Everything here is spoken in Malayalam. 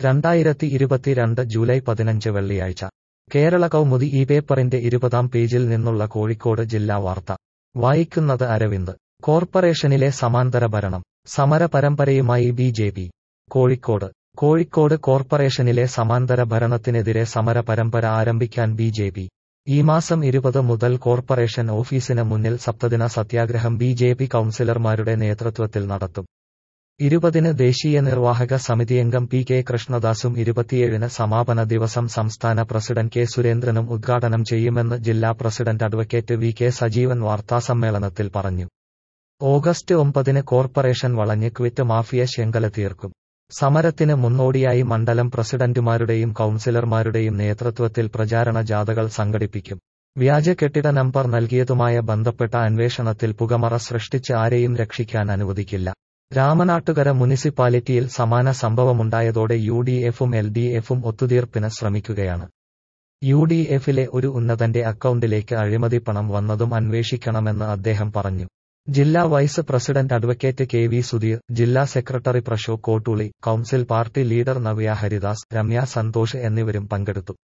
രണ്ടായിരത്തി ഇരുപത്തിരണ്ട് ജൂലൈ പതിനഞ്ച് വെള്ളിയാഴ്ച കേരള കൗമുദി ഈ പേപ്പറിന്റെ ഇരുപതാം പേജിൽ നിന്നുള്ള കോഴിക്കോട് ജില്ലാ വാർത്ത വായിക്കുന്നത് അരവിന്ദ് കോർപ്പറേഷനിലെ സമാന്തര ഭരണം സമര പരമ്പരയുമായി B J P Kozhikode Kozhikode കോർപ്പറേഷനിലെ സമാന്തര ഭരണത്തിനെതിരെ സമര പരമ്പര ആരംഭിക്കാൻ ബി ജെ പി ഈ മാസം ഇരുപത് മുതൽ കോർപ്പറേഷൻ ഓഫീസിന് മുന്നിൽ സപ്തദിന സത്യാഗ്രഹം ബി ജെ പി കൗൺസിലർമാരുടെ നേതൃത്വത്തിൽ നടത്തും ഇരുപതിന് ദേശീയ നിർവാഹക സമിതിയംഗം പി കെ കൃഷ്ണദാസും ഇരുപത്തിയേഴിന് സമാപന ദിവസം സംസ്ഥാന പ്രസിഡന്റ് കെ സുരേന്ദ്രനും ഉദ്ഘാടനം ചെയ്യുമെന്ന് ജില്ലാ president advocate V K Sajeevan വാർത്താസമ്മേളനത്തിൽ പറഞ്ഞു ഓഗസ്റ്റ് ഒമ്പതിന് കോർപ്പറേഷൻ വളഞ്ഞ് ക്വിറ്റ് മാഫിയ ശൃംഖല തീർക്കും സമരത്തിന് മുന്നോടിയായി മണ്ഡലം പ്രസിഡന്റുമാരുടെയും കൌൺസിലർമാരുടെയും നേതൃത്വത്തിൽ പ്രചാരണ ജാഥകൾ സംഘടിപ്പിക്കും വ്യാജ കെട്ടിട നമ്പർ നൽകിയതുമായ ബന്ധപ്പെട്ട അന്വേഷണത്തിൽ പുകമറ സൃഷ്ടിച്ച് ആരെയും രക്ഷിക്കാൻ അനുവദിക്കില്ല രാമനാട്ടുകര മുനിസിപ്പാലിറ്റിയിൽ സമാന സംഭവമുണ്ടായതോടെ യു ഡി എഫും എൽ ഡി എഫും ഒത്തുതീർപ്പിന് ശ്രമിക്കുകയാണ് യു ഡി എഫിലെ ഒരു ഉന്നതന്റെ അക്കൗണ്ടിലേക്ക് അഴിമതി പണം വന്നതും അന്വേഷിക്കണമെന്ന് അദ്ദേഹം പറഞ്ഞു ജില്ലാ vice president advocate K V Sudheer ജില്ലാ secretary Prashok Kottooli council party leader Navya Haridas Ramya Santhosh എന്നിവരും പങ്കെടുത്തു